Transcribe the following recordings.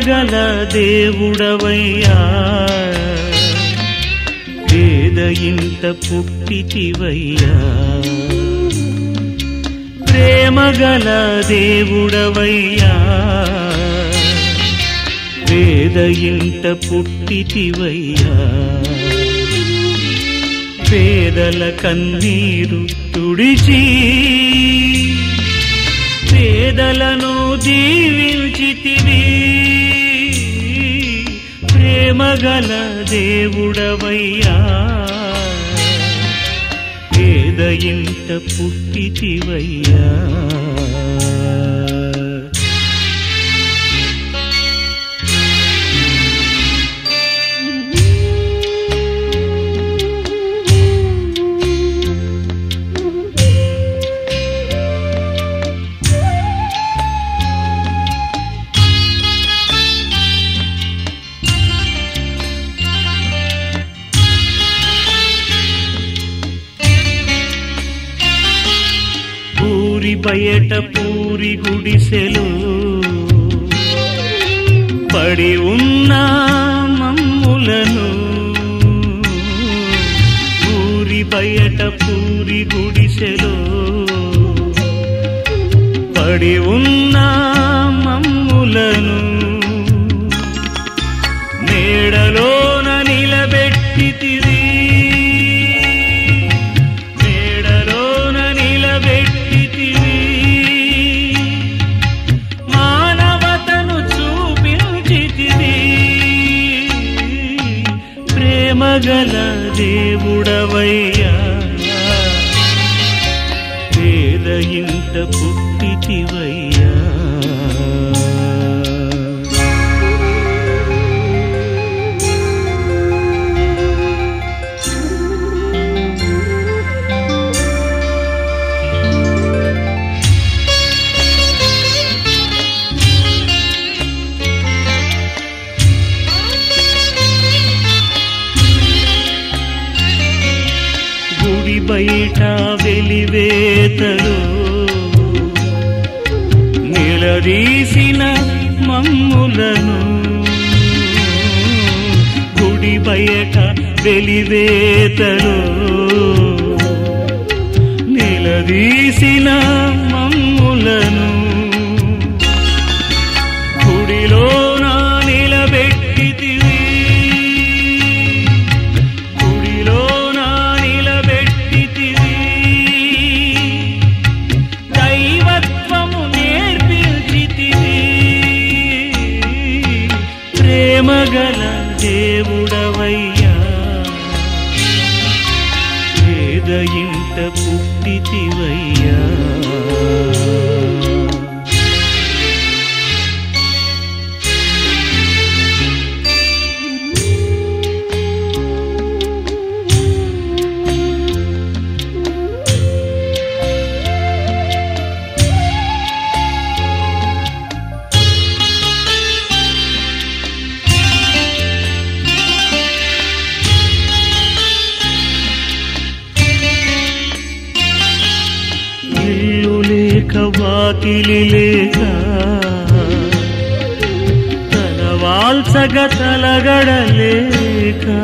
ప్రేమగల దేవుడవయ్యా పేద ఇంట పుట్టితివయ్యా ప్రేమగల దేవుడవయ్యా పేద ఇంట పుట్టితివయ్యా పేదల కన్నీరు తుడిచి పేదలను దీవించితివి ప్రేమగల దేవుడవయ్యా పేద ఇంట పుట్టితివయ్యా పూరి బయట పూరి గుడిసెలు పడి ఉన్న మమ్ములను పూరి బయట పూరి గుడిసెలు పడి ఉన్న మమ్ములను మేడలోన నిలబెట్టితివి మేడలోన నిలబెట్టితివి మానవతను చూపించితివి ప్రేమగల దేవుడవయ్యా పేద ఇంట పుట్టితివయ్యా గుడి బయట వెలివేతలు నిలదీసిన మమ్ములను గుడి బయట వెలివేతలు నిలదీసిన మమ్ములను గుడిలోన నిలబెట్టితివి గుడిలోన నిలబెట్టితివి దైవత్వము నేర్పించితివి ప్రేమగల దేవుడవయ్యా పేద ఇంట పుట్టితివయ్యా ఇల్లు లేక వాకిలి లేక తలవాల్సగ తలగడలేక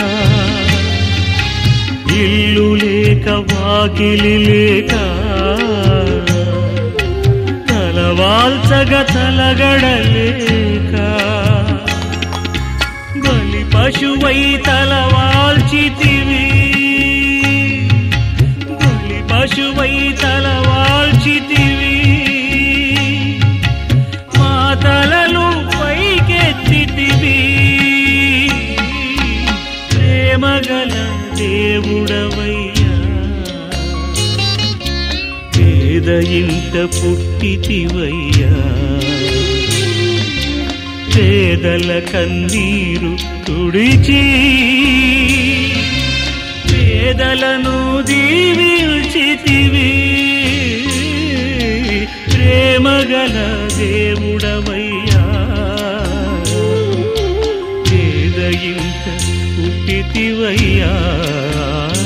ఇల్లు లేక వాకిలి లేక తలవాల్సగ తలగడలేక బలి పశువై తలవాల్చితివి బలి పశువై తలవాల్చితివి మా తలలు పైకెత్తితివి ప్రేమగల దేవుడవయ్యా పేద ఇంట పుట్టితివయ్యా పేదల కన్నీరు తుడిచి పేదలను దీవిల్చితివి ప్రేమగల దేవుడవయ్యా పేద ఇంట పుట్టితివయ్యా